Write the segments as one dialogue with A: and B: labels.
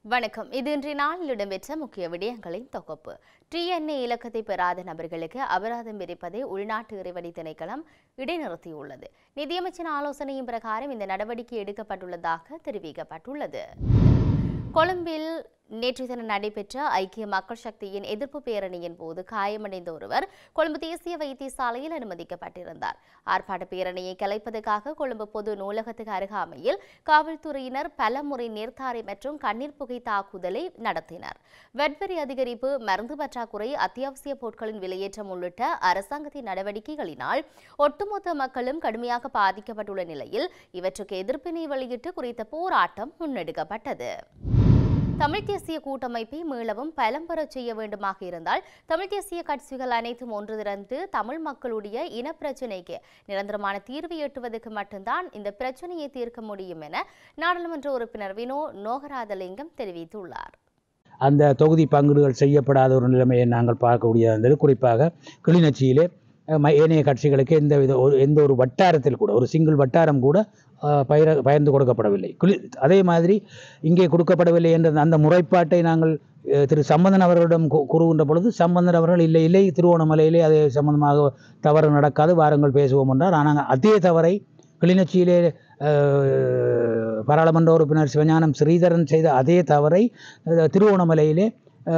A: வணக்கம் இது இன்றைய நாளில் இடம்பெற்ற முக்கிய விடயங்களின் தொகுப்பு டிஎன்ஏ இலக்கத்தை பெறாத நபர்களுக்கு அபராதம் விதிப்பதை உள்நாட்டு இறைவழி திணைக்களம் இடைநிறுத்தியுள்ளது நிதியமைச்சின் ஆலோசனையின் பிரகாரம் இந்த நடவடிக்கை எடுக்கப்பட்டுள்ளதாக தெரிவிக்கப்பட்டுள்ளது கொழும்பில் நேற்று தினம் நடைபெற்ற ஐக்கிய மக்கள் சக்தியின் எதிர்ப்பு பேரணியின் போது காயமடைந்த ஒருவர் கொழும்பு தேசிய வைத்தியசாலையில் அனுமதிக்கப்பட்டிருந்தார் ஆர்ப்பாட்ட பேரணியை கலைப்பதற்காக கொழும்பு பொது நூலகத்துக்கு அருகாமையில் காவல்துறையினர் பல முறை நேர்த்தாரை மற்றும் கண்ணீர் புகை தாக்குதலை நடத்தினர் வெட்வரி அதிகரிப்பு மருந்து பற்றாக்குறை அத்தியாவசிய பொருட்களின் விலையேற்றம் உள்ளிட்ட அரசாங்கத்தின் நடவடிக்கைகளினால் ஒட்டுமொத்த மக்களும் கடுமையாக பாதிக்கப்பட்டுள்ள நிலையில் இவற்றுக்கு எதிர்ப்பினை வெளியிட்டு குறித்த போராட்டம் முன்னெடுக்கப்பட்டது தமிழ் தேசிய கூட்டமைப்பை மீளவும் பலம் பெறச் செய்ய வேண்டுமாக இருந்தால் தமிழ் தேசிய கட்சிகள் அனைத்தும் ஒன்று திரண்டு தமிழ் மக்களுடைய இனப்பிரச்சினைக்கு நிரந்தரமான தீர்வை எட்டுவதற்கு மட்டும்தான் இந்த பிரச்சனையை தீர்க்க முடியும் என நாடாளுமன்ற உறுப்பினர் வினோ நோகராதலிங்கம் தெரிவித்துள்ளார்
B: அந்த தொகுதி பங்கீடுகள் செய்யப்படாத ஒரு நிலைமையை நாங்கள் பார்க்கக்கூடியது இருந்தது குறிப்பாக கிளிநொச்சியிலே அஹ், ம- ஏனைய கட்சிகளுக்கு எந்த வித ஒரு எந்த ஒரு வட்டாரத்தில் கூட ஒரு சிங்கிள் வட்டாரம் கூட அஹ், பயிர பகிர்ந்து கொடுக்கப்படவில்லை கிளி அதே மாதிரி இங்கே கொடுக்கப்படவில்லை என்ற அந்த முறைப்பாட்டை நாங்கள் அஹ், திரு சம்பந்தன் அவர்களிடம் கூ- கூறுகின்ற பொழுது சம்பந்தன் அவர்கள் இல்லை இல்லை திருவோணமலையிலே அது சம்பந்தமாக தவறு நடக்காது வாருங்கள் பேசுவோம் என்றார் ஆனால் அதே தவறை கிளிநொச்சியிலே அஹ், பாராளுமன்ற உறுப்பினர் சிவஞானம் ஸ்ரீதரன் செய்த அதே தவறை அஹ், திருவோணமலையிலே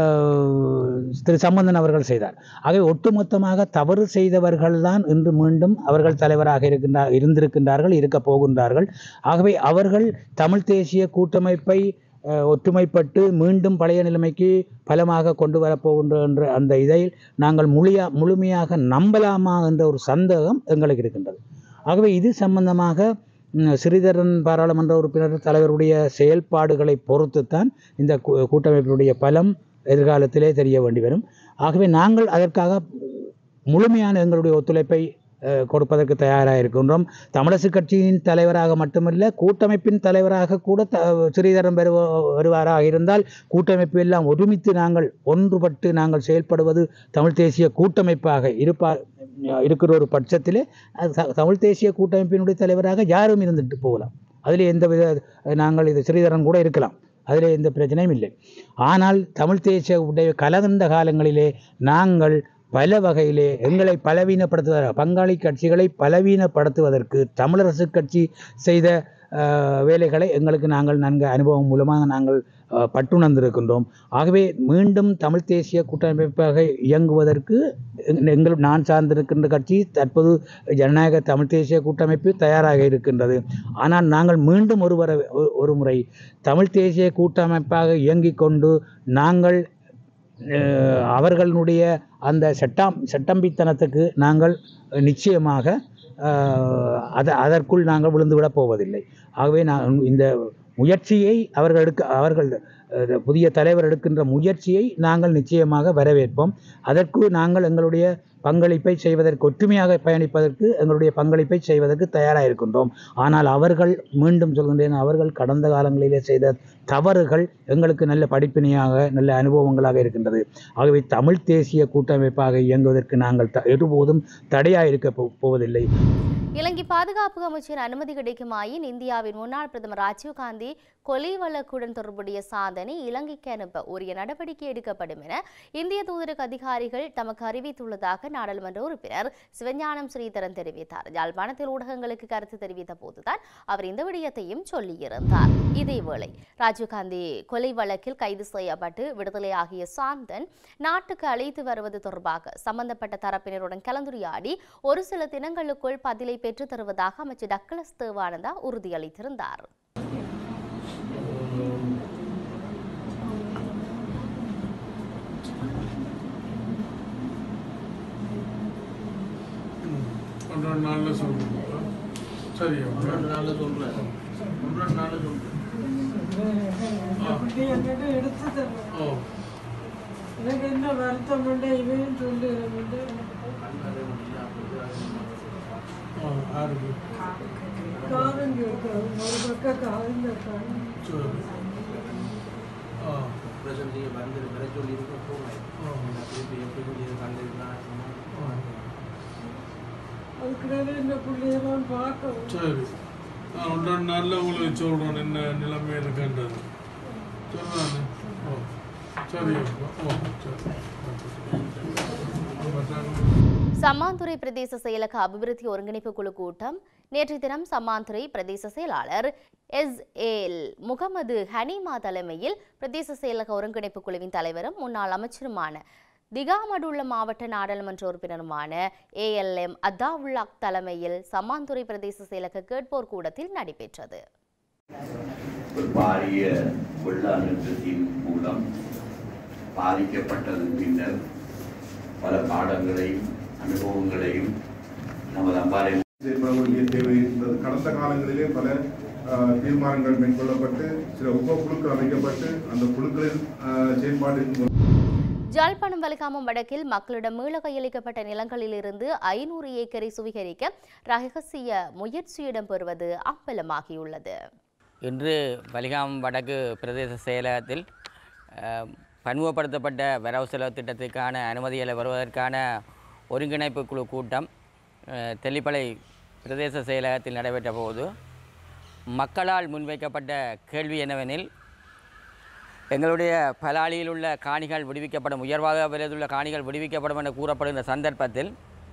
B: அஹ், திரு சம்பந்தன் அவர்கள் செய்தார் ஆகவே ஒட்டுமொத்தமாக தவறு செய்தவர்கள்தான் இன்று மீண்டும் அவர்கள் தலைவராக இருக்கின்றார் இருந்திருக்கின்றார்கள் இருக்கப் போகின்றார்கள் ஆகவே அவர்கள் தமிழ் தேசிய கூட்டமைப்பை அஹ், ஒற்றுமைப்பட்டு மீண்டும் பழைய நிலைமைக்கு பலமாக கொண்டு வரப்போகின்ற என்ற அந்த இதை நாங்கள் முழுயா முழுமையாக நம்பலாமா என்ற ஒரு சந்தேகம் எங்களுக்கு இருக்கின்றது ஆகவே இது சம்பந்தமாக ம், ஸ்ரீதரன் பாராளுமன்ற உறுப்பினர் தலைவருடைய செயல்பாடுகளை பொறுத்துத்தான் இந்த கூ- கூட்டமைப்பினுடைய பலம் எதிர்காலத்திலே தெரிய வேண்டி வரும் ஆகவே நாங்கள் அதற்காக முழுமையான எங்களுடைய ஒத்துழைப்பை அஹ், கொடுப்பதற்கு தயாராக இருக்கின்றோம் தமிழரசு கட்சியின் தலைவராக மட்டுமல்ல கூட்டமைப்பின் தலைவராக கூட த ஸ்ரீதரன் வருவ வருவாராக இருந்தால் கூட்டமைப்பு எல்லாம் ஒருமித்து நாங்கள் ஒன்றுபட்டு நாங்கள் செயல்படுவது தமிழ் தேசிய கூட்டமைப்பாக இருப்பா இருக்கிற ஒரு பட்சத்திலே அது த- தமிழ் தேசிய கூட்டமைப்பினுடைய தலைவராக யாரும் இருந்துட்டு போகலாம் அதில் எந்த வித நாங்கள் இது ஸ்ரீதரன் கூட இருக்கலாம் அதில் எந்த பிரச்சனையும் இல்லை ஆனால் தமிழ் தேசிய உடைய கலந்த காலங்களிலே நாங்கள் பல வகையிலே எங்களை பலவீனப்படுத்துவதற்கு பங்காளி கட்சிகளை பலவீனப்படுத்துவதற்கு தமிழரசு கட்சி செய்த அஹ், வேலைகளை எங்களுக்கு நாங்கள் நன்கு அனுபவம் மூலமாக நாங்கள் அஹ், பட்டுணர்ந்திருக்கின்றோம் ஆகவே மீண்டும் தமிழ் தேசிய கூட்டமைப்பாக இயங்குவதற்கு எங்க- எங்கள் நான் சார்ந்திருக்கின்ற கட்சி தற்போது ஜனநாயக தமிழ் தேசிய கூட்டமைப்பு தயாராக இருக்கின்றது ஆனால் நாங்கள் மீண்டும் ஒரு வர ஒரு- ஒரு முறை தமிழ் தேசிய கூட்டமைப்பாக இயங்கிக் கொண்டு நாங்கள் அஹ், அவர்களுடைய அந்த சட்டம் சட்டம்பித்தனத்துக்கு நாங்கள் நிச்சயமாக அஹ், அத அதற்குள் நாங்கள் விழுந்து விடப் போவதில்லை ஆகவே நான் இந்த முயற்சியை அவர்கள் எடுக்க அவர்கள் அஹ், புதிய தலைவர் எடுக்கின்ற முயற்சியை நாங்கள் நிச்சயமாக வரவேற்போம் அதற்கு நாங்கள் எங்களுடைய பங்களிப்பை செய்வதற்கு ஒற்றுமையாக பயணிப்பதற்கு எங்களுடைய பங்களிப்பை செய்வதற்கு தயாராக இருக்கின்றோம் ஆனால் அவர்கள் மீண்டும் சொல்கின்றேன் அவர்கள் கடந்த காலங்களிலே செய்த தவறுகள் எங்களுக்கு நல்ல படிப்பினையாக நல்ல அனுபவங்களாக இருக்கின்றது ஆகவே தமிழ் தேசிய கூட்டமைப்பாக இயங்குவதற்கு நாங்கள் த ஒருபோதும் தடையாக இருக்க போ- போவதில்லை
A: இலங்கை பாதுகாப்பு அமைச்சர் அனுமதி கிடைக்குமாயின் இந்தியாவின் முன்னாள் பிரதமர் ராஜீவ்காந்தி கொலை வழக்குடன் தொடர்புடைய சாதனை இலங்கைக்கு அனுப்ப உரிய நடவடிக்கை எடுக்கப்படும் என இந்திய தூதரக அதிகாரிகள் தமக்கு அறிவித்துள்ளதாக நாடாளுமன்ற உறுப்பினர் சிவஞானம் ஸ்ரீதரன் தெரிவித்தார் யாழ்ப்பாணத்தில் ஊடகங்களுக்கு கருத்து தெரிவித்த போதுதான் அவர் இந்த விடயத்தையும் சொல்லியிருந்தார் இதேவேளை ராஜீவ்காந்தி கொலை வழக்கில் கைது செய்யப்பட்டு விடுதலையாகிய சாந்தன் நாட்டுக்கு அழைத்து வருவது தொடர்பாக சம்பந்தப்பட்ட தரப்பினருடன் கலந்துரையாடி ஒரு சில தினங்களுக்குள் பதிலை பெற்றுத் தருவதாக அமைச்சர் டக்ளஸ் தேவானந்தா உறுதியளித்திருந்தார்
C: ஒன்றரை நாளில் சொல்லுங்க சரி
D: ஒன்றரை நாள்ல சொல்றேன் ஒன்றரை நாள்ல சொல்றேன்
E: அப்படி என்கிட்ட எடுத்து தரணும்
C: ஓ
E: எனக்கு என்ன வருத்தம் உண்டு இவன் சொல்லி வந்து
C: ஆ யாருக்கு
E: காதம் கேட்காது ஒரு பக்கம் காதம் கேட்காது
C: சரி ஆ
D: பிரசன்ட் நீங்க வந்து வர சொல்லி இருக்க போங்க
C: ஆ.
D: திருப்பி எப்படி சொல்லி கண்டிருக்கலாம்
E: அதுக்கிடையில இந்த பிள்ளையெல்லாம் பார்க்கணும்
C: சரி நான் ஒன்றரை நாளில் உங்களுக்கு சொல்கிறேன் என்ன நிலைமை இருக்குன்றது சொன்னானே ஓ சரி அப்பா ஓ சரி மற்ற
A: சம்மாந்துறை பிரதேச செயலக அபிவிருத்தி ஒருங்கிணைப்பு குழு கூட்டம் நேற்று தினம் சம்மாந்துறை பிரதேச செயலாளர் எஸ் ஏல் முகமது ஹனீமா தலைமையில் பிரதேச செயலக ஒருங்கிணைப்பு குழுவின் தலைவரும் முன்னாள் அமைச்சருமான திகாமடுள்ள மாவட்ட நாடாளுமன்ற உறுப்பினருமான ஏஎல்எம் அத்தாவுல்லாக் தலைமையில் சம்மாந்துறை பிரதேச செயலக கேட்போர் கூடத்தில் நடைபெற்றது
F: ஒரு பாரிய வெள்ள அழுத்தத்தின் மூலம் பாதிக்கப்பட்டதன் பின்னர் பல பாடங்களையும் அனுபவங்களையும் நமது அம்பாறை
G: செயல்பட வேண்டிய தேவை இருந்தது கடந்த காலங்களிலே பல அஹ், தீர்மானங்கள் மேற்கொள்ளப்பட்டு சில உபக்குழுக்கள் அமைக்கப்பட்டு அந்த குழுக்களின் அஹ், செயல்பாட்டின் மூலம்
A: ஜாழ்ப்பாணம் வலிகாமம் வடக்கில் மக்களிடம் மீள கையளிக்கப்பட்ட நிலங்களிலிருந்து ஐநூறு ஏக்கரை சுவீகரிக்க ரகசிய முயற்சி இடம்பெறுவது அம்பலமாகியுள்ளது
H: இன்று வலிகாம் வடக்கு பிரதேச செயலகத்தில் அஹ், பன்முகப்படுத்தப்பட்ட வரவு செலவு திட்டத்திற்கான அனுமதிகளை வருவதற்கான ஒருங்கிணைப்பு குழு கூட்டம் அஹ், தெல்லிப்பளை பிரதேச செயலகத்தில் நடைபெற்ற போது மக்களால் முன்வைக்கப்பட்ட கேள்வி என்னவெனில் எங்களுடைய பலாலியில் உள்ள காணிகள் விடுவிக்கப்படும் உயர்வாக விலையில் உள்ள காணிகள் விடுவிக்கப்படும் என கூறப்படுகின்ற சந்தர்ப்பத்தில்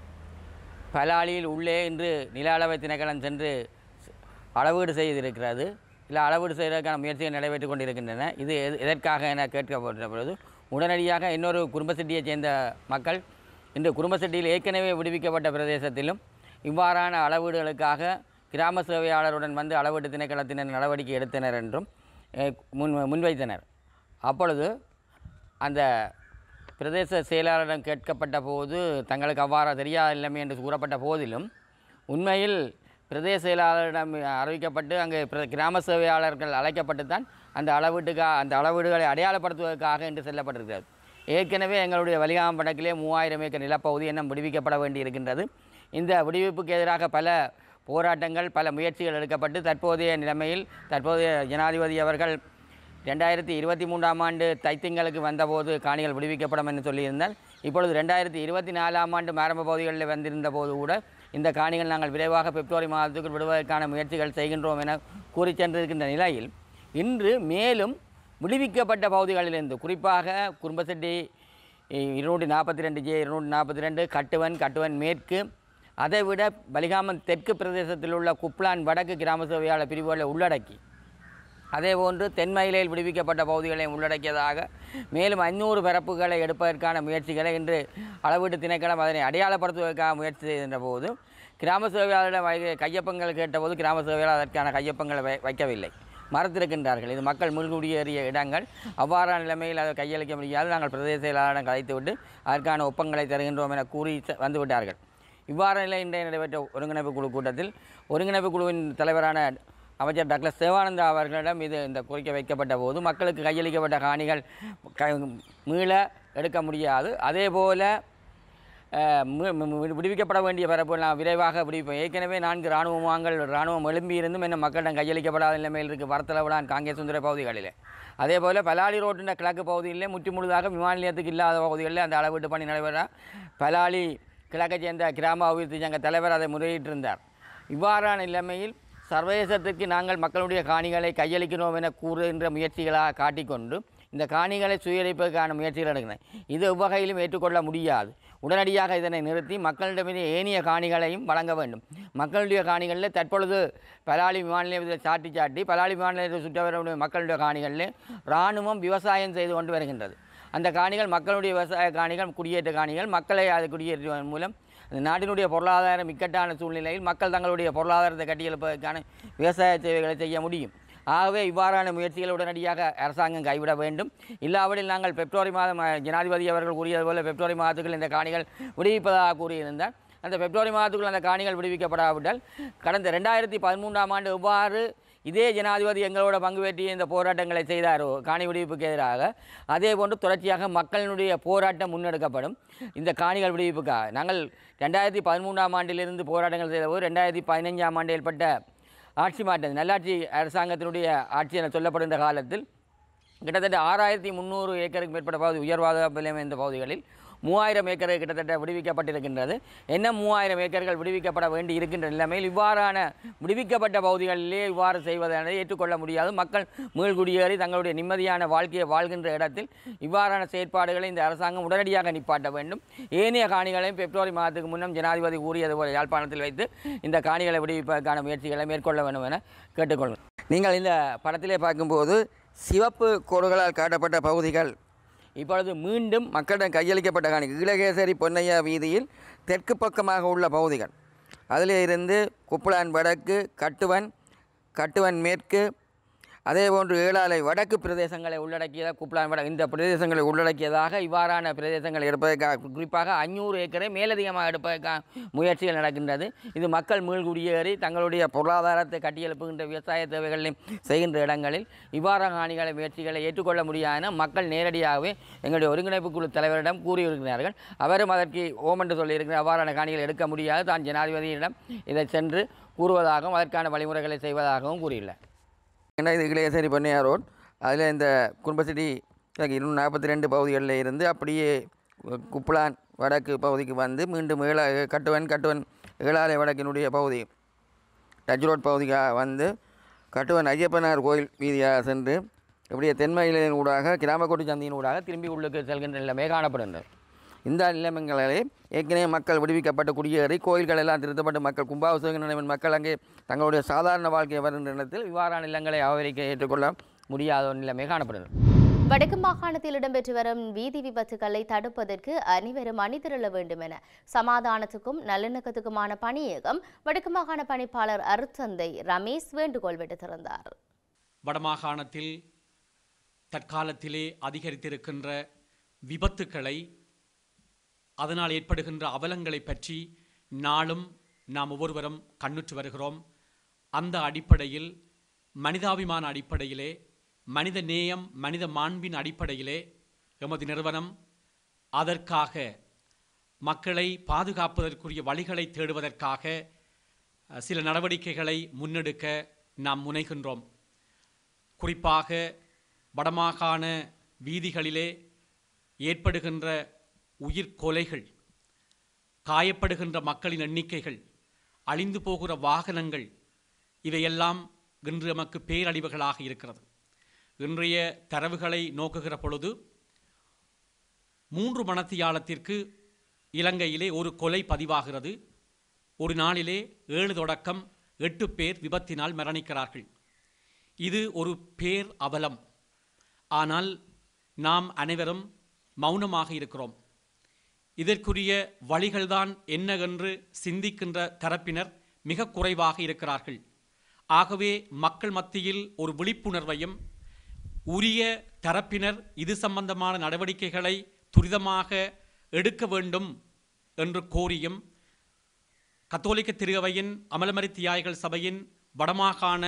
H: பலாலியில் உள்ளே இன்று நில அளவை திணைக்களம் சென்று அளவீடு செய்திருக்கிறது இல்லை அளவீடு செய்வதற்கான முயற்சிகள் நடைபெற்றுக் கொண்டிருக்கின்றன இது எது- எதற்காக என கேட்கப்பட்ட பொழுது உடனடியாக இன்னொரு குடும்ப சிட்டியைச் சேர்ந்த மக்கள் இன்று குடும்ப சிட்டியில் ஏற்கனவே விடுவிக்கப்பட்ட பிரதேசத்திலும் இவ்வாறான அளவீடுகளுக்காக கிராம சேவையாளருடன் வந்து அளவீட்டு திணைக்களத்தினர் நடவடிக்கை எடுத்தனர் என்றும் அஹ், முன் முன்வைத்தனர் அப்பொழுது அந்த பிரதேச செயலாளரிடம் கேட்கப்பட்ட போது தங்களுக்கு அவ்வாறு தெரியாத நிலைமை என்று கூறப்பட்ட போதிலும் உண்மையில் பிரதேச செயலாளரிடம் அறிவிக்கப்பட்டு அங்கே பிர- கிராம சேவையாளர்கள் அழைக்கப்பட்டு தான் அந்த அளவீட்டுக்காக அந்த அளவீடுகளை அடையாளப்படுத்துவதற்காக என்று செல்லப்பட்டிருக்கிறது ஏற்கனவே எங்களுடைய வலிகாம் வடக்கிலே மூவாயிரம் ஏக்கர் நிலப்பகுதி இன்னும் விடுவிக்கப்பட வேண்டி இருக்கின்றது இந்த விடுவிப்புக்கு எதிராக பல போராட்டங்கள் பல முயற்சிகள் எடுக்கப்பட்டு தற்போதைய நிலைமையில் தற்போதைய ஜனாதிபதி அவர்கள் ரெண்டாயிரத்தி இருபத்தி மூன்றாம் ஆண்டு தைத்திங்களுக்கு வந்தபோது காணிகள் விடுவிக்கப்படும் என்று சொல்லியிருந்தால் இப்பொழுது ரெண்டாயிரத்தி இருபத்தி நாலாம் ஆண்டு ஆரம்ப பகுதிகளில் வந்திருந்த போது கூட இந்த காணிகள் நாங்கள் விரைவாக பிப்ரவரி மாதத்துக்குள் விடுவதற்கான முயற்சிகள் செய்கின்றோம் என கூறி சென்றிருக்கின்ற நிலையில் இன்று மேலும் விடுவிக்கப்பட்ட பகுதிகளிலிருந்து குறிப்பாக குறும்பசெட்டி இருநூற்றி நாற்பத்தி ரெண்டு ஜே இருநூற்றி நாற்பத்தி ரெண்டு கட்டுவன் கட்டுவன் மேற்கு அதைவிட பலிகாமன் தெற்கு பிரதேசத்தில் உள்ள குப்லான் வடக்கு கிராம சேவையாளர் பிரிவுகளை உள்ளடக்கி அதேபோன்று தென்மயிலையில் விடுவிக்கப்பட்ட பகுதிகளையும் உள்ளடக்கியதாக மேலும் ஐநூறு பரப்புகளை எடுப்பதற்கான முயற்சிகளை இன்று அளவீட்டு திணைக்களம் அதனை அடையாளப்படுத்துவதற்காக முயற்சி செய்கின்ற போது கிராம சேவையாளரிடம் வை- கையொப்பங்கள் கேட்டபோது கிராம சேவையாளர் அதற்கான கையொப்பங்களை வை- வைக்கவில்லை மறுத்திருக்கின்றார்கள் இது மக்கள் முன்குடியேறிய இடங்கள் அவ்வாறான நிலைமையில் அதை கையளிக்க முடியாது நாங்கள் பிரதேச செயலாளரிடம் கலைத்துவிட்டு அதற்கான ஒப்பங்களை தருகின்றோம் என கூறி செ- வந்துவிட்டார்கள் இவ்வாறு நிலை இன்றைய நடைபெற்ற ஒருங்கிணைப்பு குழு கூட்டத்தில் ஒருங்கிணைப்பு குழுவின் தலைவரான அமைச்சர் டாக்டர் சிவானந்தா அவர்களிடம் இது இந்த கோரிக்கை வைக்கப்பட்ட போது மக்களுக்கு கையளிக்கப்பட்ட காணிகள் க மீள எடுக்க முடியாது அதேபோல அஹ், மீ- மீ- விடுவிக்கப்பட வேண்டிய பரப்பு நான் விரைவாக விடுவிப்போம் ஏற்கனவே நான்கு இராணுவ முகாங்கள் இராணுவம் எழும்பியிருந்தும் இன்னும் மக்களிடம் கையளிக்கப்படாத நிலைமையில் இருக்குது வரத்தளவிடான் காங்கேசுந்தர பகுதிகளில் அதே போல் பலாலி ரோட்டின் கிழக்கு பகுதியிலே முற்று முழுதாக விமான நிலையத்துக்கு இல்லாத பகுதிகளில் அந்த அளவீட்டு பணி நடைபெற பலாலி கிழக்கைச் சேர்ந்த கிராம அபிவிருத்தி சங்க தலைவர் அதை முறையிட்டிருந்தார் இவ்வாறான நிலைமையில் சர்வதேசத்திற்கு நாங்கள் மக்களுடைய காணிகளை கையளிக்கிறோம் என கூறுகின்ற முயற்சிகளாக காட்டிக்கொண்டு இந்த காணிகளை சுயரிப்பதற்கான முயற்சிகள் எடுக்கிறேன் இது எவ்வகையிலும் ஏற்றுக்கொள்ள முடியாது உடனடியாக இதனை நிறுத்தி மக்களிடமிருந்து ஏனைய காணிகளையும் வழங்க வேண்டும் மக்களுடைய காணிகளில் தற்பொழுது பலாலி விமான நிலையத்தில் சாட்டி சாட்டி பலாலி விமான நிலையத்தை சுற்ற வரக்கூடிய மக்களுடைய காணிகளில் இராணுவம் விவசாயம் செய்து கொண்டு வருகின்றது அந்த காணிகள் மக்களுடைய விவசாய காணிகள் குடியேற்ற காணிகள் மக்களை அது குடியேற்றுவதன் மூலம் அந்த நாட்டினுடைய பொருளாதாரம் இக்கட்டான சூழ்நிலையில் மக்கள் தங்களுடைய பொருளாதாரத்தை கட்டியெழுப்பதற்கான விவசாய சேவைகளை செய்ய முடியும் ஆகவே இவ்வாறான முயற்சிகளை உடனடியாக அரசாங்கம் கைவிட வேண்டும் இல்லாவிடில் நாங்கள் பிப்ரவரி மாதம் அஹ், ஜனாதிபதி அவர்கள் கூறியது போல பிப்ரவரி மாதத்துக்குள் இந்த காணிகள் விடுவிப்பதாக கூறியிருந்தார் அந்த பிப்ரவரி மாதத்துக்குள் அந்த காணிகள் விடுவிக்கப்படாவிட்டால் கடந்த ரெண்டாயிரத்தி பதிமூன்றாம் ஆண்டு எவ்வாறு இதே ஜனாதிபதி எங்களோட பங்கு பெற்றி இந்த போராட்டங்களை செய்தாரோ காணி விடுவிப்புக்கு எதிராக அதே போன்று தொடர்ச்சியாக மக்களினுடைய போராட்டம் முன்னெடுக்கப்படும் இந்த காணிகள் விடுவிப்புக்காக நாங்கள் ரெண்டாயிரத்தி பதிமூன்றாம் ஆண்டிலிருந்து போராட்டங்கள் செய்தபோது ரெண்டாயிரத்தி பதினைஞ்சாம் ஆண்டு ஏற்பட்ட ஆட்சி மாற்றம் நல்லாட்சி அரசாங்கத்தினுடைய ஆட்சி என சொல்லப்படுகின்ற காலத்தில் கிட்டத்தட்ட ஆறாயிரத்தி முந்நூறு ஏக்கருக்கு மேற்பட்ட பகுதி உயர்வாத விலை இந்த பகுதிகளில் மூவாயிரம் ஏக்கர் கிட்டத்தட்ட விடுவிக்கப்பட்டிருக்கின்றது என்ன மூவாயிரம் ஏக்கர்கள் விடுவிக்கப்பட வேண்டி இருக்கின்ற நிலைமையில் இவ்வாறான விடுவிக்கப்பட்ட பகுதிகளிலே இவ்வாறு செய்வதென ஏற்றுக்கொள்ள முடியாது மக்கள் மீள்குடியேறி தங்களுடைய நிம்மதியான வாழ்க்கையை வாழ்கின்ற இடத்தில் இவ்வாறான செயற்பாடுகளை இந்த அரசாங்கம் உடனடியாக நிப்பாட்ட வேண்டும் ஏனைய காணிகளையும் பிப்ரவரி மாதத்துக்கு முன்னம் ஜனாதிபதி கூறியது போல யாழ்ப்பாணத்தில் வைத்து இந்த காணிகளை விடுவிப்பதற்கான முயற்சிகளை மேற்கொள்ள வேண்டும் என கேட்டுக்கொள்கிறேன் நீங்கள் இந்த படத்திலே பார்க்கும்போது சிவப்பு கோடுகளால் காட்டப்பட்ட பகுதிகள் இப்பொழுது மீண்டும் மக்களிடம் கையளிக்கப்பட்ட காணி ஈழகேசரி பொன்னையா வீதியில் தெற்கு பக்கமாக உள்ள பகுதிகள் அதிலே இருந்து குப்பலான் வடக்கு கட்டுவன் கட்டுவன் மேற்கு அதே போன்று ஏழாலை வடக்கு பிரதேசங்களை உள்ளடக்கியதாக குப்லான் வட இந்த பிரதேசங்களை உள்ளடக்கியதாக இவ்வாறான பிரதேசங்கள் எடுப்பதற்காக குறிப்பாக அஞ்சூறு ஏக்கரை மேலதிகமாக எடுப்பதற்காக முயற்சிகள் நடக்கின்றது இது மக்கள் மீள்குடியேறி தங்களுடைய பொருளாதாரத்தை கட்டியெழுப்புகின்ற விவசாய தேவைகளையும் செய்கின்ற இடங்களில் இவ்வாறான காணிகளை முயற்சிகளை ஏற்றுக்கொள்ள முடியாது என மக்கள் நேரடியாகவே எங்களுடைய ஒருங்கிணைப்பு குழு தலைவரிடம் கூறியிருக்கிறார்கள் அவரும் அதற்கு ஓம் என்று சொல்லியிருக்கிறார் அவ்வாறான காணிகள் எடுக்க முடியாது தான் ஜனாதிபதியிடம் இதை சென்று கூறுவதாகவும் அதற்கான வழிமுறைகளை செய்வதாகவும் கூறியுள்ளார் ஏன்னா இது இளையசேரி பொன்னையா ரோட் அதில் இந்த குடும்பசிட்டி இன்னும் நாற்பத்தி ரெண்டு பகுதிகளில் இருந்து அப்படியே குப்லான் வடக்கு பகுதிக்கு வந்து மீண்டும் ஏழா கட்டுவன் கட்டுவன் ஏழாலை வடக்கினுடைய பகுதி டச் ரோட் பகுதிக்காக வந்து கட்டுவன் ஐயப்பனார் கோயில் வீதியாக சென்று இப்படியே தென்மயிலின் ஊடாக கிராமக்கோட்டு சந்தையின் ஊடாக திரும்பி உள்ளுக்கு செல்கின்ற நிலைமை காணப்படுகின்றது இந்த நிலைமைகளிலே ஏற்கனவே மக்கள் விடுவிக்கப்பட்டு குடியேறி கோயில்கள் எல்லாம் திருத்தப்பட்டு மக்கள் கும்பாபிஷேக நிலைமையின் மக்கள் அங்கே தங்களுடைய சாதாரண வாழ்க்கையை வருகின்ற இடத்தில் இவ்வாறான நிலங்களை அபகரிக்க ஏற்றுக்கொள்ள முடியாத ஒரு நிலைமை காணப்படுகிறது
A: வடக்கு மாகாணத்தில் இடம்பெற்று வரும் வீதி விபத்துக்களை தடுப்பதற்கு அனைவரும் அணிதிரள வேண்டும் என சமாதானத்துக்கும் நல்லிணக்கத்துக்குமான பணியகம் வடக்கு மாகாண பணிப்பாளர் அருத்தந்தை ரமேஷ் வேண்டுகோள் விடுத்திருந்தார்
I: வடமாகாணத்தில் தற்காலத்திலே அதிகரித்திருக்கின்ற விபத்துக்களை அதனால் ஏற்படுகின்ற அவலங்களை பற்றி நாளும் நாம் ஒவ்வொருவரும் கண்ணுற்று வருகிறோம் அந்த அடிப்படையில் மனிதாபிமான அடிப்படையிலே மனித நேயம் மனித மாண்பின் அடிப்படையிலே எமது நிறுவனம் அதற்காக மக்களை பாதுகாப்பதற்குரிய வழிகளை தேடுவதற்காக அஹ், சில நடவடிக்கைகளை முன்னெடுக்க நாம் முனைகின்றோம் குறிப்பாக வடமாகாண வீதிகளிலே ஏற்படுகின்ற உயிர் கொலைகள் காயப்படுகின்ற மக்களின் எண்ணிக்கைகள் அழிந்து போகிற வாகனங்கள் இவையெல்லாம் இன்று நமக்கு பேரழிவுகளாக இருக்கிறது இன்றைய தரவுகளை நோக்குகிற பொழுது மூன்று மணத்தியாலத்திற்கு இலங்கையிலே ஒரு கொலை பதிவாகிறது ஒரு நாளிலே ஏழு தொடக்கம் எட்டு பேர் விபத்தினால் மரணிக்கிறார்கள் இது ஒரு பேர் அவலம் ஆனால் நாம் அனைவரும் மௌனமாக இருக்கிறோம் இதற்குரிய வழிகள்தான் என்ன என்று சிந்திக்கின்ற தரப்பினர் மிக குறைவாக இருக்கிறார்கள் ஆகவே மக்கள் மத்தியில் ஒரு விழிப்புணர்வையும் உரிய தரப்பினர் இது சம்பந்தமான நடவடிக்கைகளை துரிதமாக எடுக்க வேண்டும் என்று கோரியும் கத்தோலிக்க திருவையின் அமலமரி தியாய்கள் சபையின் வடமாகாண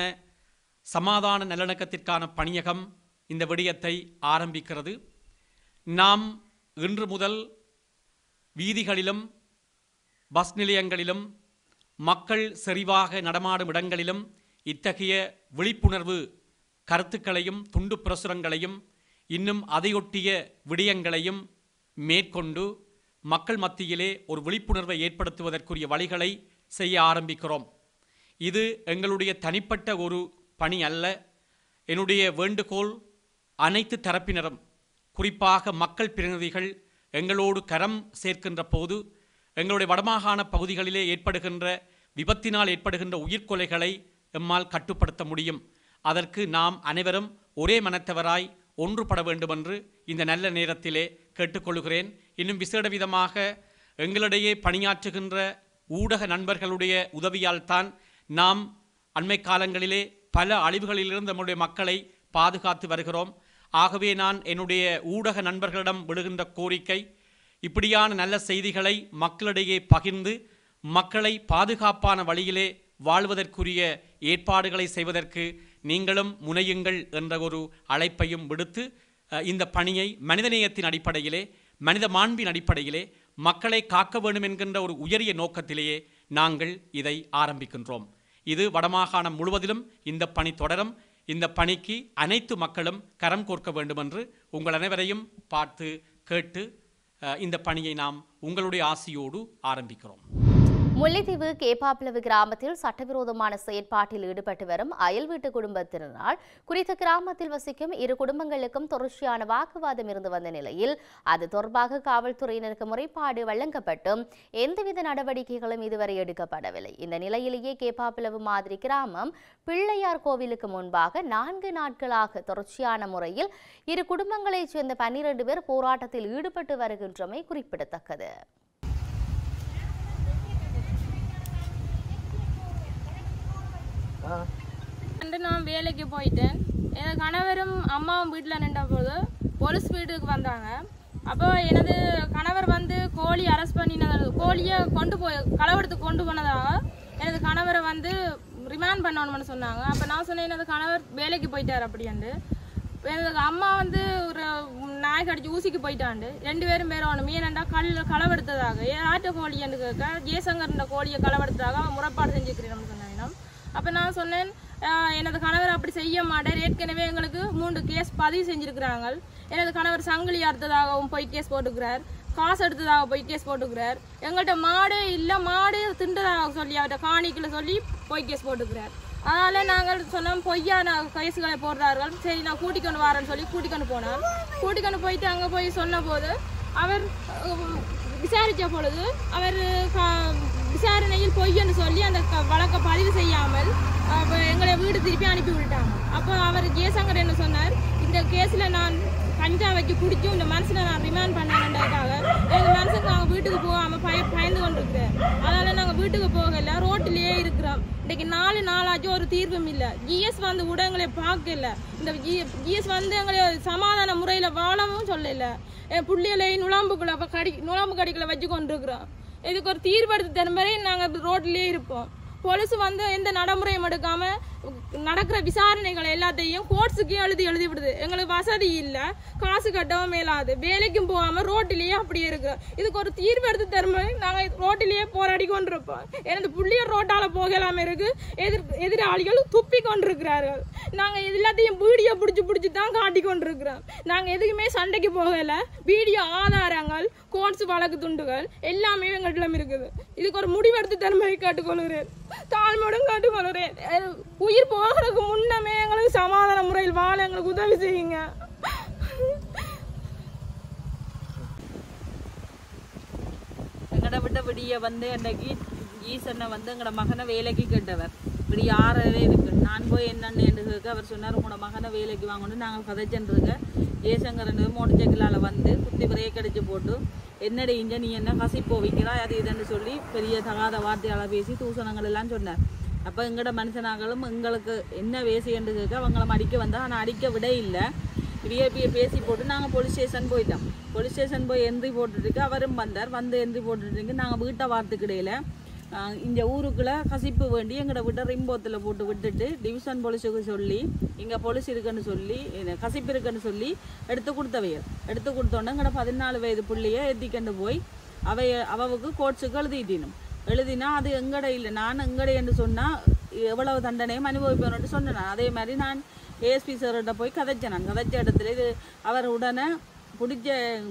I: சமாதான நல்லிணக்கத்திற்கான பணியகம் இந்த விடயத்தை ஆரம்பிக்கிறது நாம் இன்று முதல் வீதிகளிலும் பஸ் நிலையங்களிலும் மக்கள் செறிவாக நடமாடும் இடங்களிலும் இத்தகைய விழிப்புணர்வு கருத்துக்களையும் துண்டு பிரசுரங்களையும் இன்னும் அதையொட்டிய விடயங்களையும் மேற்கொண்டு மக்கள் மத்தியிலே ஒரு விழிப்புணர்வை ஏற்படுத்துவதற்குரிய வழிகளை செய்ய ஆரம்பிக்கிறோம் இது எங்களுடைய தனிப்பட்ட ஒரு பணி அல்ல என்னுடைய வேண்டுகோள் அனைத்து தரப்பினரும் குறிப்பாக மக்கள் பிரதிநிதிகள் எங்களோடு கரம் சேர்க்கின்ற போது எங்களுடைய வடமாகாண பகுதிகளிலே ஏற்படுகின்ற விபத்தினால் ஏற்படுகின்ற உயிர்கொலைகளை எம்மால் கட்டுப்படுத்த முடியும் அதற்கு நாம் அனைவரும் ஒரே மனத்தவராய் ஒன்றுபட வேண்டுமென்று இந்த நல்ல நேரத்திலே கேட்டுக்கொள்கிறேன் இன்னும் விசேட விதமாக எங்களிடையே பணியாற்றுகின்ற ஊடக நண்பர்களுடைய உதவியால் தான் நாம் அண்மை காலங்களிலே பல அழிவுகளிலிருந்து நம்முடைய மக்களை பாதுகாத்து வருகிறோம் ஆகவே நான் என்னுடைய ஊடக நண்பர்களிடம் விடுகின்ற கோரிக்கை இப்படியான நல்ல செய்திகளை மக்களிடையே பகிர்ந்து மக்களை பாதுகாப்பான வழியிலே வாழ்வதற்குரிய ஏற்பாடுகளை செய்வதற்கு நீங்களும் முனையுங்கள் என்ற ஒரு அழைப்பையும் விடுத்து அஹ், இந்த பணியை மனிதநேயத்தின் அடிப்படையிலே மனித மாண்பின் அடிப்படையிலே மக்களை காக்க வேண்டும் என்கின்ற ஒரு உயரிய நோக்கத்திலேயே நாங்கள் இதை ஆரம்பிக்கின்றோம் இது வடமாகாணம் முழுவதிலும் இந்த பணி தொடரும் இந்த பணிக்கு அனைத்து மக்களும் கரம் கோர்க்க வேண்டும் என்று உங்கள் அனைவரையும் பார்த்து கேட்டு அஹ், இந்த பணியை நாம் உங்களுடைய ஆசியோடு ஆரம்பிக்கிறோம்
A: முல்லைத்தீவு கேப்பாப்பிளவு கிராமத்தில் சட்டவிரோதமான செயற்பாட்டில் ஈடுபட்டு வரும் அயல் வீட்டு குடும்பத்தினரால் குறித்த கிராமத்தில் வசிக்கும் இரு குடும்பங்களுக்கும் தொடர்ச்சியான வாக்குவாதம் இருந்து வந்த நிலையில் அது தொடர்பாக காவல்துறையினருக்கு முறைப்பாடு வழங்கப்பட்டும் எந்தவித நடவடிக்கைகளும் இதுவரை எடுக்கப்படவில்லை இந்த நிலையிலேயே கேப்பாப்பிளவு மாதிரி கிராமம் பிள்ளையார் கோவிலுக்கு முன்பாக நான்கு நாட்களாக தொடர்ச்சியான முறையில் இரு குடும்பங்களைச் சேர்ந்த பன்னிரண்டு பேர் போராட்டத்தில் ஈடுபட்டு வருகின்றமை குறிப்பிடத்தக்கது
J: வந்து நான் வேலைக்கு போயிட்டேன் என் கணவரும் அம்மாவும் வீட்டில் நின்ற போது போலீஸ் வீட்டுக்கு வந்தாங்க அப்போ எனது கணவர் வந்து கோழி அரெஸ்ட் பண்ணினது கோழியை கொண்டு போய் களவெடுத்து கொண்டு போனதாக எனது கணவரை வந்து ரிமாண்ட் பண்ணணும்னு சொன்னாங்க அப்போ நான் சொன்னேன் எனது கணவர் வேலைக்கு போயிட்டார் அப்படின்ட்டு எனது அம்மா வந்து ஒரு நாய் கடிச்சு ஊசிக்கு போயிட்டாண்டு ரெண்டு பேரும் பேரும் மீனண்டா கல் களவெடுத்ததாக ஏற்ற கோழி என்று கேட்க ஜெயசங்கர் கோழியை களவெடுத்ததாக அவன் முறைப்பாடு செஞ்சுக்கிறேன் சொன்னேன் அப்போ நான் சொன்னேன் ஆஹ் எனது கணவர் அப்படி செய்ய மாட்டார் ஏற்கனவே எங்களுக்கு மூன்று கேஸ் பதிவு செஞ்சிருக்கிறாங்க எனது கணவர் சங்கிலி அறுத்ததாகவும் போய் கேஸ் போட்டுக்கிறார் காசு எடுத்ததாக போய் கேஸ் போட்டுக்கிறார் எங்கள்கிட்ட மாடே இல்லை மாடு திண்டதாக சொல்லி அவர்கிட்ட காணிக்கில் சொல்லி போய் கேஸ் போட்டுக்கிறார் அதனால நாங்கள் சொன்னோம் பொய்யான கேஸுகளை போடுறார்கள் சரி நான் கூட்டிக்கொண்டு வரேன்னு சொல்லி கூட்டிக்கொண்டு போனோம் கூட்டிக்கொண்டு போயிட்டு அங்கே போய் சொன்னபோது அவர் உம், விசாரித்த பொழுது அவர் க- விசாரணையில் பொய்ன்னு சொல்லி அந்த க- வழக்கை பதிவு செய்யாமல் அப்போ எங்களை வீடு திருப்பி அனுப்பி விட்டாங்க அப்போ அவர் ஜெயசங்கர் என்ன சொன்னார் இந்த கேஸில் நான் கஞ்சா வச்சு குடிச்சும் இந்த மனுஷனை நான் ரிமாண்ட் பண்ணேன்ன்றதுக்காக எங்கள் மனுஷனுக்கு நாங்கள் வீட்டுக்கு போகாமல் பய பயந்து கொண்டிருக்கிறேன் அதனால நாங்கள் வீட்டுக்கு போகல ரோட்டிலேயே இருக்கிறோம் இன்னைக்கு நாலு நாளாச்சும் ஒரு தீர்வும் இல்லை ஜிஎஸ் வந்து கூட எங்களை பார்க்கல இந்த ஜிஎஸ் வந்து எங்களை சமாதான முறையில் வாழவும் சொல்லல என் புள்ளியலை நுழம்புக்குள்ள அப்ப கடி நுழம்பு கடிக்குள்ள வச்சு கொண்டிருக்கிறோம் இதுக்கு ஒரு தீர்வெடுத்து தரும் வரை நாங்கள் ரோட்லேயே இருப்போம் போலீஸ் வந்து எந்த நடைமுறையும் எடுக்காம நடக்கிற விசாரணைகள் எல்லாத்தையும் கோர்ட்ஸுக்கு எழுதி எழுதி விடுது எங்களுக்கு வசதி இல்லை காசு கட்டவும் மேலாது வேலைக்கும் போகாம ரோட்டிலேயே அப்படியே இருக்கிறோம் இதுக்கு ஒரு தீர்வு எடுத்து தரும் வரை நாங்கள் ரோட்டிலேயே போராடி கொண்டிருப்போம் எனது புள்ளியர் ரோட்டால போகலாம இருக்கு எதிர் எதிராளிகள் துப்பி கொண்டிருக்கிறார்கள் நாங்கள் இது எல்லாத்தையும் வீடியோ பிடிச்சி பிடிச்சி தான் காட்டி கொண்டிருக்கிறோம் நாங்கள் எதுக்குமே சண்டைக்கு போகல வீடியோ ஆதாரங்கள் கோர்ட்ஸ் வழக்கு துண்டுகள் எல்லாமே எங்களிடம் இருக்குது இதுக்கு ஒரு முடிவெடுத்து தன்மையை கேட்டுக்கொள்கிறேன் தாழ்மையுடன் கேட்டுக்கொள்கிறேன் அஹ் உயிர் போகிறதுக்கு முன்னமே எங்களுக்கு சமாதான முறையில் வாழ எங்களுக்கு உதவி செய்யுங்க
K: எங்கட விட்ட விடிய வந்து அன்றைக்கு ஈசனை வந்து எங்கட மகனை வேலைக்கு கேட்டவர் விடிய ஆறவே இருக்கு நான் போய் என்னன்னு என்று கேட்க அவர் சொன்னார் உங்களோட மகனை வேலைக்கு வாங்கணும் நாங்கள் கதைச்சென்றிருக்க ஜெயசங்கரன் மோட்டர் சைக்கிளால் வந்து குத்தி பிரேக் அடிச்சு போட்டு என்னடி இஞ்ச நீ என்ன கசிப்போ வைக்கிறாய் அது இதுன்னு சொல்லி பெரிய தகாத வார்த்தையால் பேசி தூசணங்கள் எல்லாம் சொன்னார் அப்போ எங்கட மனுஷனாங்களும் எங்களுக்கு என்ன வேசி என்று கேட்க அவங்கள அடிக்க வந்தா ஆனால் அடிக்க விட இல்லை விஐபியை பேசி போட்டு நாங்கள் போலீஸ் ஸ்டேஷன் போயிட்டோம் போலீஸ் ஸ்டேஷன் போய் என்ட்ரி போட்டுட்டு அவரும் வந்தார் வந்து என்ட்ரி போட்டுட்டு நாங்கள் வீட்டை வார்த்துக்கிடையில இந்த ஊருக்குள்ள கசிப்பு வேண்டி எங்களோட விட்ட ரிம்போத்தில் போட்டு விட்டுட்டு டிவிஷன் போலீஸுக்கு சொல்லி இங்கே போலீஸ் இருக்குன்னு சொல்லி இது கசிப்பு இருக்குன்னு சொல்லி எடுத்து கொடுத்தவையர் எடுத்து கொடுத்தோன்னே எங்களோட பதினாலு வயது பிள்ளைய ஏற்றிக்கொண்டு போய் அவைய அவவுக்கு கோர்ட்ஸுக்கு எழுதிட்டினும் எழுதினா அது எங்கட இல்லை நான் எங்கட என்று சொன்னால் எவ்வளவு தண்டனையும் அனுபவிப்பேன்னு சொன்னேன் நான். அதே மாதிரி நான் ஏஎஸ்பி சார்கிட்ட போய் கதைச்சேன் நான் கதைச்ச இடத்துல இது அவர் உடனே பிடிச்ச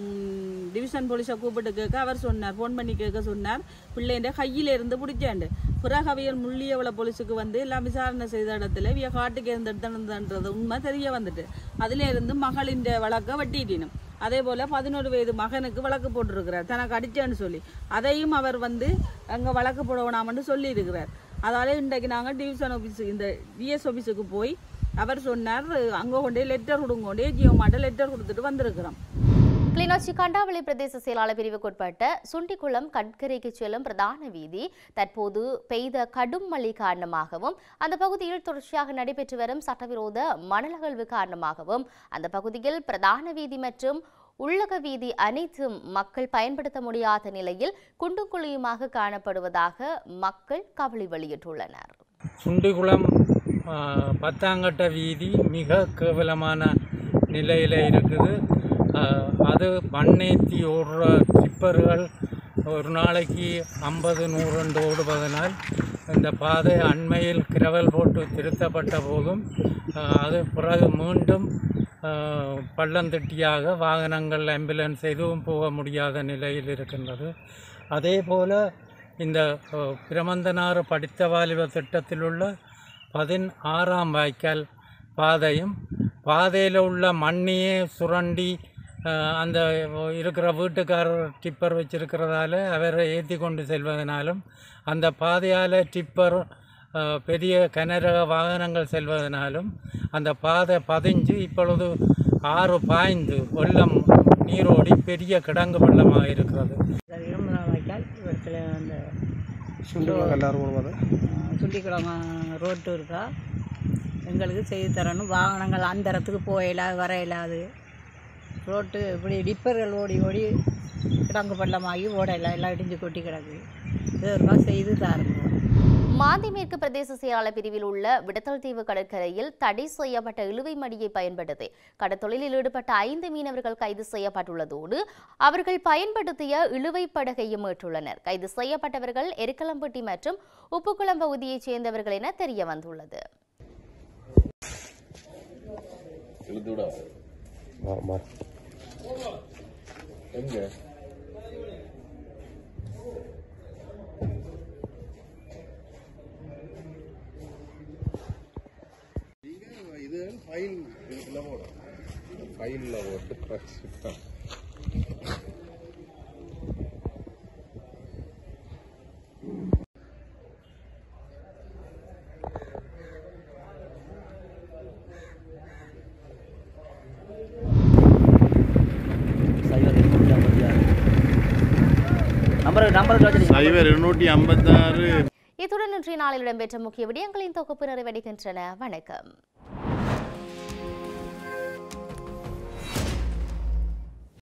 K: ம், டிவிஷன் போலீஸை கூப்பிட்டு கேட்க அவர் சொன்னார் ஃபோன் பண்ணி கேட்க சொன்னார் பிள்ளைண்ட கையில இருந்து பிடிச்சாண்டு பிறகு அவியல் முள்ளியவள போலீஸுக்கு வந்து எல்லாம் விசாரணை செய்த இடத்துல இவிய காட்டுக்கு இருந்து எடுத்துன்றது உண்மை தெரிய வந்துட்டு அதுல இருந்து மகளின் வழக்கை வெட்டிட்டினும் அதே போல பதினோரு வயது மகனுக்கு வழக்கு போட்டிருக்கிறார் தனக்கு அடிச்சேன்னு சொல்லி அதையும் அவர் வந்து அங்க வழக்கு போட வேணாம்னு சொல்லி இருக்கிறார் அதால இன்றைக்கு நாங்க டிவிஷன் ஆஃபீஸ் இந்த டிஎஸ் ஆஃபீஸுக்கு போய் அவர் சொன்னார் அங்க கொண்டே லெட்டர் கொடுங்கொண்டே ஜியோ மாட்ட லெட்டர் கொடுத்துட்டு வந்திருக்கிறோம்
A: கிளிநொச்சி கண்டாவளி பிரதேச செயலாளர் பிரிவுக்குட்பட்ட சுண்டிக்குளம் கட்கரைக்கு செல்லும் பிரதான வீதி தற்போது பெய்த கடும் மழை காரணமாகவும் அந்த பகுதியில் தொடர்ச்சியாக நடைபெற்று வரும் சட்டவிரோத மணலகழ்வு காரணமாகவும் அந்த பகுதியில் பிரதான வீதி மற்றும் உள்ளக வீதி அனைத்தும் மக்கள் பயன்படுத்த முடியாத நிலையில் குண்டும் குழியுமாக காணப்படுவதாக மக்கள் கவலை வெளியிட்டுள்ளனர்
L: சுண்டிகுளம் ஆ, பத்தாங்கட்ட வீதி மிக கேவலமான நிலையில் இருக்குது ஆ, அது மண்ணேத்தி ஓடுற டிப்பர்கள் ஒரு நாளைக்கு ஐம்பது நூறுண்டு ஓடுவதனால் இந்த பாதை அண்மையில் கிரவல் போட்டு திருத்தப்பட்ட போதும் ஆ, அது பிறகு மீண்டும் ஆ, அஹ், பள்ளந்தட்டியாக வாகனங்கள் ஆம்புலன்ஸ் எதுவும் போக முடியாத நிலையில் இருக்கின்றது அதே போல் இந்த அஹ், பிரமந்தனாறு படித்த வாலிப திட்டத்தில் உள்ள பதினாறாம் வாய்க்கால் பாதையும் பாதையில் உள்ள மண்ணையே சுரண்டி அஹ், அந்த இருக்கிற வீட்டுக்காரர் டிப்பர் வச்சிருக்கிறதால அவரை ஏற்றி கொண்டு செல்வதனாலும் அந்த பாதையால் டிப்பர் அஹ், பெரிய கனரக வாகனங்கள் செல்வதனாலும் அந்த பாதை பதிஞ்சு இப்பொழுது ஆறு பாய்ந்து வெள்ளம் நீரோடி பெரிய கிடங்கு வெள்ளமாக இருக்கிறது
M: இரும்புலாம் வாய்க்கால் இவற்றில் அந்த சுண்டிக்குளம் ரோட்டு இருக்கா எங்களுக்கு செய்து தரணும் வாகனங்கள் அந்த இடத்துக்கு போயிடாது வர இயலாது ரோட்டு இப்படி டிப்பர்கள் ஓடி ஓடி கிடங்கு பள்ளமாகி ஓடையில எல்லாம் இடிஞ்சு கொட்டி கிடக்கு இது ஒரு மாதிரி செய்து தாருங்க
A: மாந்தி மேற்கு பிரதேச செயலாளர் பிரிவில் உள்ள விடத்தல் தீவு கடற்கரையில் தடை செய்யப்பட்ட இழுவை மடியை பயன்படுத்தி கடற்தொழிலில் ஈடுபட்ட ஐந்து மீனவர்கள் கைது செய்யப்பட்டுள்ளதோடு அவர்கள் பயன்படுத்திய இழுவை படகையும் மீட்டுள்ளனர் கைது செய்யப்பட்டவர்கள் எருக்கலம்பட்டி மற்றும் உப்புக்குளம் பகுதியைச் சேர்ந்தவர்கள் என தெரிய வந்துள்ளது
C: இது ஃபைல் இதுக்குள்ள போடும் ஃபைலில் போட்டு ப்ரெஸ் சைபர் இருநூற்றி ஐம்பத்தாறு
A: இத்துடன் இன்றைய நாளில் இடம்பெற்ற முக்கிய விடயங்களின் தொகுப்பு நிறைவடைகின்றன வணக்கம்